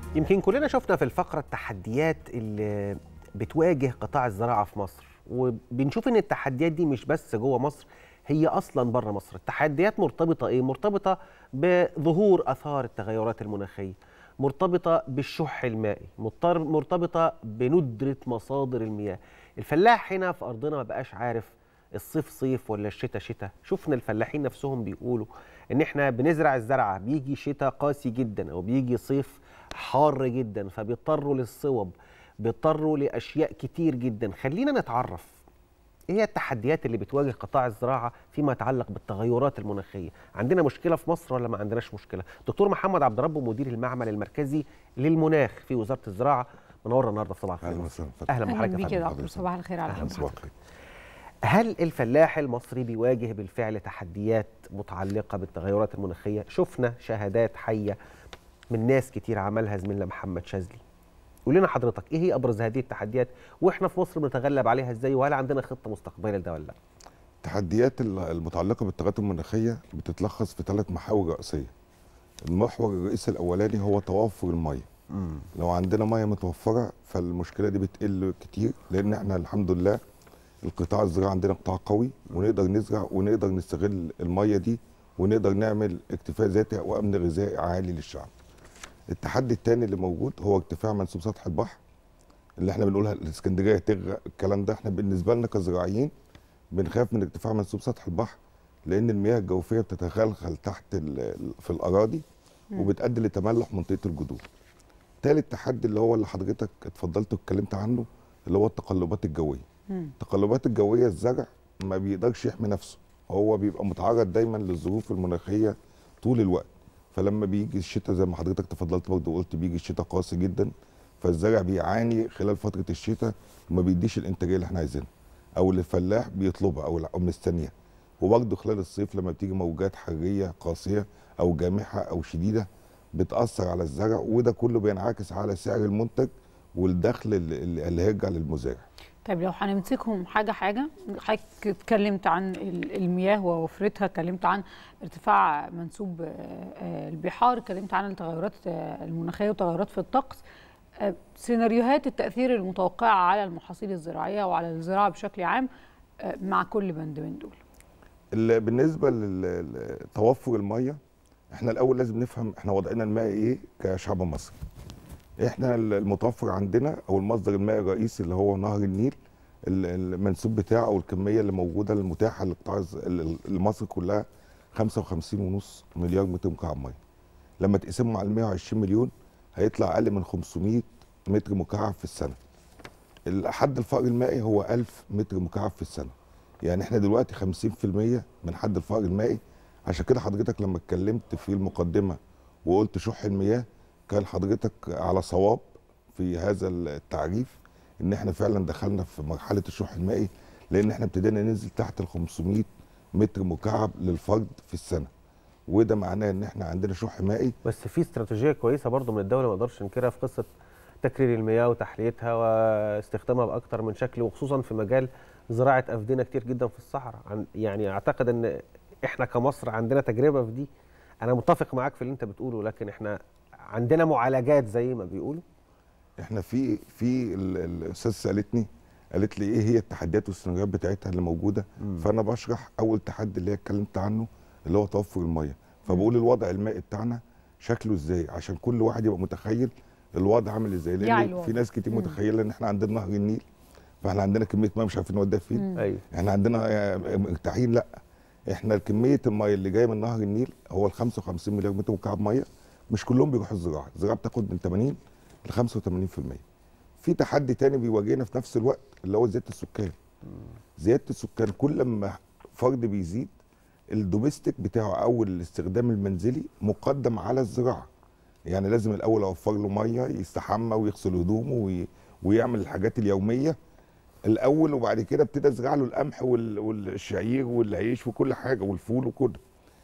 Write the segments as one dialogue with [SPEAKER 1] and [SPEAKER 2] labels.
[SPEAKER 1] يمكن كلنا شفنا في الفقرة التحديات اللي بتواجه قطاع الزراعة في مصر وبنشوف ان التحديات دي مش بس جوه مصر هي اصلا بره مصر التحديات مرتبطة ايه مرتبطة بظهور اثار التغيرات المناخية مرتبطة بالشح المائي مضطر- مرتبطة بندرة مصادر المياه الفلاح هنا في ارضنا ما بقاش عارف الصيف صيف ولا الشتاء شتاء شفنا الفلاحين نفسهم بيقولوا ان احنا بنزرع الزرعه بيجي شتاء قاسي جدا او بيجي صيف حار جدا فبيضطروا للصوب بيضطروا لاشياء كتير جدا خلينا نتعرف ايه هي التحديات اللي بتواجه قطاع الزراعه فيما يتعلق بالتغيرات المناخيه عندنا مشكله في مصر ولا ما عندناش مشكله دكتور محمد عبد ربه مدير المعمل المركزي للمناخ في وزاره الزراعه منورنا النهارده في صباح الخير
[SPEAKER 2] اهلا
[SPEAKER 1] مصر.
[SPEAKER 2] وسهلا
[SPEAKER 1] اهلا
[SPEAKER 3] اهلا
[SPEAKER 1] بحضرتك
[SPEAKER 3] بيك
[SPEAKER 1] يا
[SPEAKER 3] يا
[SPEAKER 1] فندم.
[SPEAKER 3] دكتور صباح الخير على
[SPEAKER 1] أهلاً
[SPEAKER 3] حضرتك
[SPEAKER 2] صباح الخير
[SPEAKER 1] هل الفلاح المصري بيواجه بالفعل تحديات متعلقة بالتغيرات المناخية؟ شفنا شهادات حية من ناس كتير عملها زميلنا محمد شاذلي. قول لنا حضرتك ايه هي ابرز هذه التحديات واحنا في مصر بنتغلب عليها ازاي وهل عندنا خطة مستقبلية لده ولا لا؟
[SPEAKER 2] التحديات ال- المتعلقه بالتغيرات المناخيه بتتلخص في ثلاث محاور رئيسيه المحور الرئيسي الاولاني هو توفر الميه لو عندنا ميه متوفره فالمشكله دي بتقل كتير لان احنا الحمد لله القطاع الزراعي عندنا قطاع قوي ونقدر نزرع ونقدر نستغل الميه دي ونقدر نعمل اكتفاء ذاتي وامن غذائي عالي للشعب التحدي الثاني اللي موجود هو ارتفاع منسوب سطح البحر اللي احنا بنقولها الاسكندريه تغرق الكلام ده احنا بالنسبه لنا كزراعيين بنخاف من ارتفاع منسوب سطح البحر لان المياه الجوفيه بتتخلخل تحت ال- ال- في الاراضي وبتؤدي لتملح منطقه الجذور. تالت تحدي اللي هو اللي حضرتك اتفضلت واتكلمت عنه اللي هو التقلبات الجويه.
[SPEAKER 3] مم.
[SPEAKER 2] التقلبات الجويه الزرع ما بيقدرش يحمي نفسه هو بيبقى متعرض دايما للظروف المناخيه طول الوقت فلما بيجي الشتاء زي ما حضرتك تفضلت برضه وقلت بيجي الشتاء قاسي جدا فالزرع بيعاني خلال فتره الشتاء وما بيديش الانتاجيه اللي احنا عايزينها او اللي الفلاح بيطلبها او أو مستنيها وبرضه خلال الصيف لما بتيجي موجات حريه قاسيه او جامحه او شديده بتاثر على الزرع وده كله بينعكس على سعر المنتج والدخل اللي, اللي اللي هيرجع للمزارع
[SPEAKER 3] طيب لو هنمسكهم حاجه حاجه حضرتك اتكلمت عن ال- المياه ووفرتها اتكلمت عن ارتفاع منسوب آه، آه، البحار اتكلمت عن التغيرات آه، المناخيه وتغيرات في الطقس آه، سيناريوهات التاثير المتوقعه على المحاصيل الزراعيه وعلى الزراعه بشكل عام آه، مع كل بند من دول
[SPEAKER 2] ال- بالنسبه لل- لتوفر الميه احنا الاول لازم نفهم احنا وضعنا المائي ايه كشعب مصري احنا ال- المتوفر عندنا او المصدر المائي الرئيسي اللي هو نهر النيل ال- المنسوب بتاعه او الكميه اللي موجوده المتاحه لقطاع الز- ال- ال- لمصر كلها 55.5 مليار متر مكعب ميه لما تقسمهم على 120 مليون هيطلع اقل من 500 متر مكعب في السنه حد الفقر المائي هو 1000 متر مكعب في السنه يعني احنا دلوقتي 50% من حد الفقر المائي عشان كده حضرتك لما اتكلمت في المقدمه وقلت شح المياه كان حضرتك على صواب في هذا التعريف ان احنا فعلا دخلنا في مرحله الشح المائي لان احنا ابتدينا ننزل تحت ال 500 متر مكعب للفرد في السنه وده معناه ان احنا عندنا شح مائي
[SPEAKER 1] بس في استراتيجية كويسة برضو من الدولة ما نقدرش ننكرها في قصة تكرير المياه وتحليتها واستخدامها بأكتر من شكل وخصوصا في مجال زراعة أفدنة كتير جدا في الصحراء عن- يعني أعتقد أن إحنا كمصر عندنا تجربة في دي أنا متفق معاك في اللي أنت بتقوله لكن إحنا عندنا معالجات زي ما بيقولوا
[SPEAKER 2] احنا في في ال- الاستاذ سالتني قالت لي ايه هي التحديات والسيناريوهات بتاعتها اللي موجوده فانا بشرح اول تحدي اللي هي اتكلمت عنه اللي هو توفر الميه فبقول الوضع المائي بتاعنا شكله ازاي عشان كل واحد يبقى متخيل الوضع عامل ازاي
[SPEAKER 3] يعي
[SPEAKER 2] لان
[SPEAKER 3] الوضع.
[SPEAKER 2] في ناس كتير
[SPEAKER 3] مم.
[SPEAKER 2] متخيله ان احنا عندنا نهر النيل فاحنا عندنا كميه ميه مش عارفين نوديها فين
[SPEAKER 1] أيوه
[SPEAKER 2] احنا عندنا آه، مرتاحين لا احنا كميه الميه اللي جايه من نهر النيل هو ال 55 مليار متر مكعب ميه مش كلهم بيروحوا الزراعه الزراعه بتاخد من 80 ل 85% في تحدي تاني بيواجهنا في نفس الوقت اللي هو زياده السكان زياده السكان كل ما فرد بيزيد الدوميستيك بتاعه او الاستخدام المنزلي مقدم على الزراعه يعني لازم الاول اوفر له ميه يستحمى ويغسل هدومه وي... ويعمل الحاجات اليوميه الاول وبعد كده ابتدي ازرع له القمح وال- والشعير والعيش وكل حاجه والفول وكده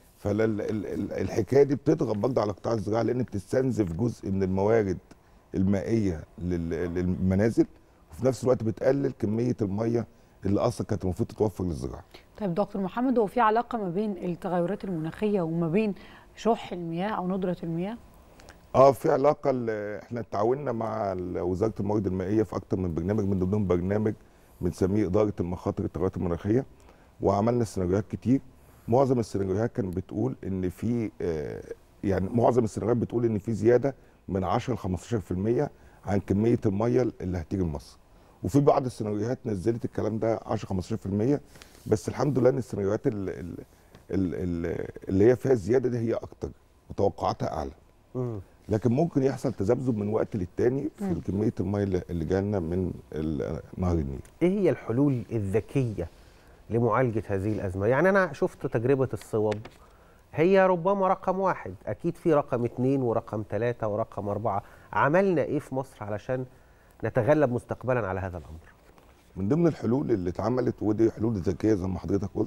[SPEAKER 2] فالحكايه دي بتضغط برضه على قطاع الزراعه لان بتستنزف جزء من الموارد المائيه لل- للمنازل وفي نفس الوقت بتقلل كميه الميه اللي اصلا كانت المفروض تتوفر للزراعه
[SPEAKER 3] طيب دكتور محمد هو في علاقه ما بين التغيرات المناخيه وما بين شح المياه او ندره المياه
[SPEAKER 2] اه في علاقه ال- احنا تعاوننا مع ال- وزاره الموارد المائيه في اكتر من برنامج من ضمنهم برنامج بنسميه اداره المخاطر التغيرات المناخيه وعملنا سيناريوهات كتير معظم السيناريوهات كانت بتقول ان في آه، يعني معظم السيناريوهات بتقول ان في زياده من 10 ل 15% عن كميه الميه اللي هتيجي لمصر وفي بعض السيناريوهات نزلت الكلام ده 10 15% بس الحمد لله ان السيناريوهات ال- ال- ال- ال- اللي هي فيها الزياده دي هي اكتر وتوقعاتها اعلى
[SPEAKER 1] مم.
[SPEAKER 2] لكن ممكن يحصل تذبذب من وقت للتاني في كميه الميه اللي- اللي جالنا من ال- نهر النيل
[SPEAKER 1] ايه هي الحلول الذكيه لمعالجه هذه الازمه يعني انا شفت تجربه الصوب هي ربما رقم واحد اكيد في رقم اتنين ورقم ثلاثة ورقم اربعة عملنا ايه في مصر علشان نتغلب مستقبلا على هذا الامر
[SPEAKER 2] من ضمن الحلول اللي اتعملت ودي حلول ذكيه زي ما حضرتك قلت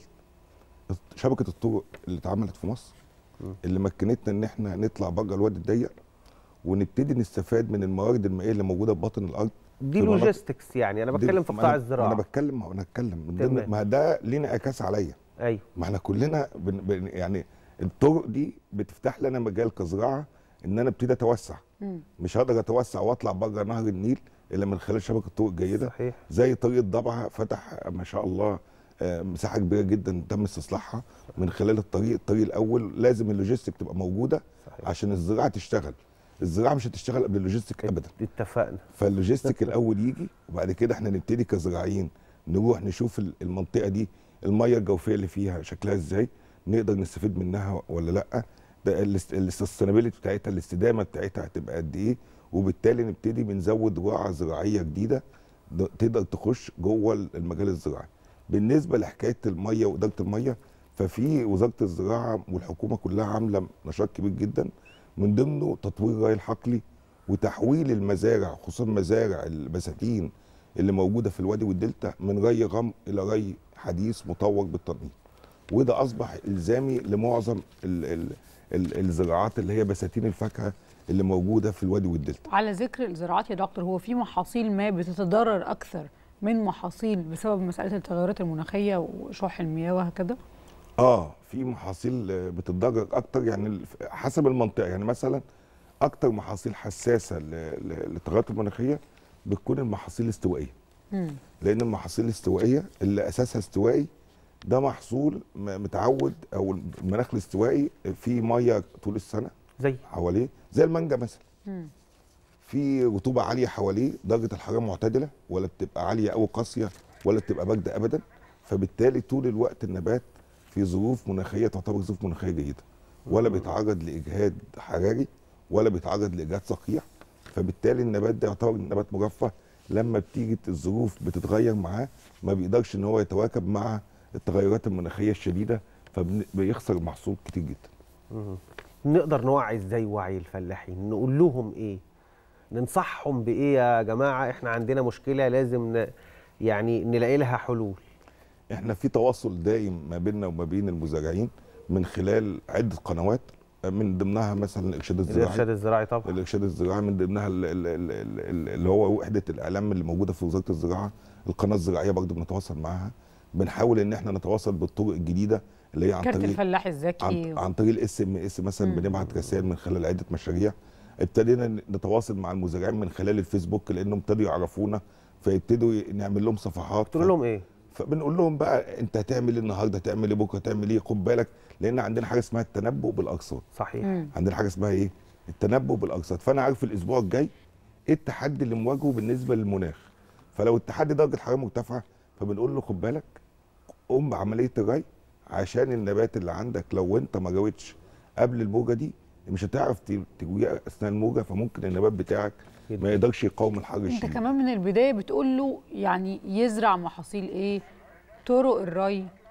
[SPEAKER 2] شبكه الطرق اللي اتعملت في مصر اللي مكنتنا ان احنا نطلع بره الوادي الضيق ونبتدي نستفاد من الموارد المائيه اللي موجوده في باطن الارض
[SPEAKER 1] دي
[SPEAKER 2] في مناطق-
[SPEAKER 1] لوجيستكس يعني انا
[SPEAKER 2] دي-
[SPEAKER 1] بتكلم في
[SPEAKER 2] ما
[SPEAKER 1] قطاع
[SPEAKER 2] أنا-
[SPEAKER 1] الزراعه
[SPEAKER 2] ما انا بتكلم ما انا هتكلم من
[SPEAKER 1] تمام.
[SPEAKER 2] ضمن ما ده لينا اكاس عليا
[SPEAKER 1] ايوه
[SPEAKER 2] ما احنا كلنا بن بن يعني الطرق دي بتفتح لنا مجال كزراعه ان انا ابتدي اتوسع
[SPEAKER 3] مم.
[SPEAKER 2] مش هقدر اتوسع واطلع بره نهر النيل الا من خلال شبكه طرق جيده
[SPEAKER 1] صحيح
[SPEAKER 2] زي طريق ضبعه فتح ما شاء الله آه، مساحه كبيره جدا تم استصلاحها من خلال الطريق الطريق الاول لازم اللوجيستيك تبقى موجوده
[SPEAKER 1] صحيح
[SPEAKER 2] عشان الزراعه تشتغل الزراعه مش هتشتغل قبل اللوجيستيك ابدا
[SPEAKER 1] اتفقنا
[SPEAKER 2] فاللوجيستيك الاول يجي وبعد كده احنا نبتدي كزراعيين نروح نشوف ال- المنطقه دي الميه الجوفيه اللي فيها شكلها ازاي نقدر نستفيد منها ولا لا ده السستينابيلتي بتاعتها الاستدامه بتاعتها هتبقى قد ايه وبالتالي نبتدي بنزود رعاه زراعيه جديده د- تقدر تخش جوه المجال الزراعي بالنسبه لحكايه الميه واداره الميه ففي وزاره الزراعه والحكومه كلها عامله نشاط كبير جدا من ضمنه تطوير الري الحقلي وتحويل المزارع خصوصا مزارع البساتين اللي موجوده في الوادي والدلتا من ري غم الى ري حديث مطور بالتنقيط وده اصبح الزامي لمعظم ال ال ال الزراعات اللي هي بساتين الفاكهه اللي موجوده في الوادي والدلتا
[SPEAKER 3] على ذكر الزراعات يا دكتور هو في محاصيل ما بتتضرر اكثر من محاصيل بسبب مساله التغيرات المناخيه وشح المياه وهكذا
[SPEAKER 2] اه في محاصيل آه، بتتضرر اكتر يعني الف- حسب المنطقه يعني مثلا اكتر محاصيل حساسه ل- ل- للتغيرات المناخيه بتكون المحاصيل الاستوائيه
[SPEAKER 3] مم.
[SPEAKER 2] لان المحاصيل الاستوائيه اللي اساسها استوائي ده محصول م- متعود او المناخ الاستوائي فيه ميه طول السنه
[SPEAKER 1] زي
[SPEAKER 2] حواليه زي المانجا مثلا
[SPEAKER 3] مم.
[SPEAKER 2] في رطوبه عاليه حواليه درجه الحراره معتدله ولا بتبقى عاليه او قاسيه ولا بتبقى بارده ابدا فبالتالي طول الوقت النبات في ظروف مناخيه تعتبر ظروف مناخيه جيده ولا بيتعرض لاجهاد حراري ولا بيتعرض لاجهاد صقيع فبالتالي النبات ده يعتبر نبات مرفه لما بتيجي الظروف بتتغير معاه ما بيقدرش ان هو يتواكب مع التغيرات المناخيه الشديده فبيخسر محصول كتير جدا
[SPEAKER 1] مم. نقدر نوعي ازاي وعي الفلاحين نقول لهم ايه ننصحهم بايه يا جماعه احنا عندنا مشكله لازم ن... يعني نلاقي لها حلول
[SPEAKER 2] احنا في تواصل دائم ما بيننا وما بين المزارعين من خلال عده قنوات من ضمنها مثلا الارشاد الزراعي
[SPEAKER 1] الارشاد الزراعي طبعا
[SPEAKER 2] الارشاد الزراعي من ضمنها ال- ال- ال- ال- اللي هو وحده الاعلام اللي موجوده في وزاره الزراعه القناه الزراعيه برضه بنتواصل معاها بنحاول ان احنا نتواصل بالطرق الجديده اللي هي عن
[SPEAKER 3] كارت
[SPEAKER 2] طريق
[SPEAKER 3] الفلاح الذكي
[SPEAKER 2] عن, عن طريق الاس ام اس مثلا
[SPEAKER 3] مم.
[SPEAKER 2] بنبعت رسائل من خلال عده مشاريع ابتدينا نتواصل مع المزارعين من خلال الفيسبوك لانهم ابتدوا يعرفونا فيبتدوا نعمل لهم صفحات
[SPEAKER 1] تقول لهم ايه
[SPEAKER 2] فبنقول لهم بقى انت هتعمل ايه النهارده هتعمل ايه بكره هتعمل ايه خد بالك لان عندنا حاجه اسمها التنبؤ بالارصاد
[SPEAKER 1] صحيح
[SPEAKER 3] مم.
[SPEAKER 2] عندنا حاجه اسمها ايه التنبؤ بالارصاد فانا عارف الاسبوع الجاي ايه التحدي اللي مواجهه بالنسبه للمناخ فلو التحدي درجه حراره مرتفعه فبنقول له خد بالك قوم بعمليه الري عشان النبات اللي عندك لو انت ما جاوبتش قبل الموجه دي مش هتعرف ت- تجويه اثناء الموجه فممكن النبات بتاعك ما
[SPEAKER 1] جدا.
[SPEAKER 2] يقدرش يقاوم الحر
[SPEAKER 3] انت
[SPEAKER 2] الشديد
[SPEAKER 3] كمان من البدايه بتقول له يعني يزرع محاصيل ايه طرق الري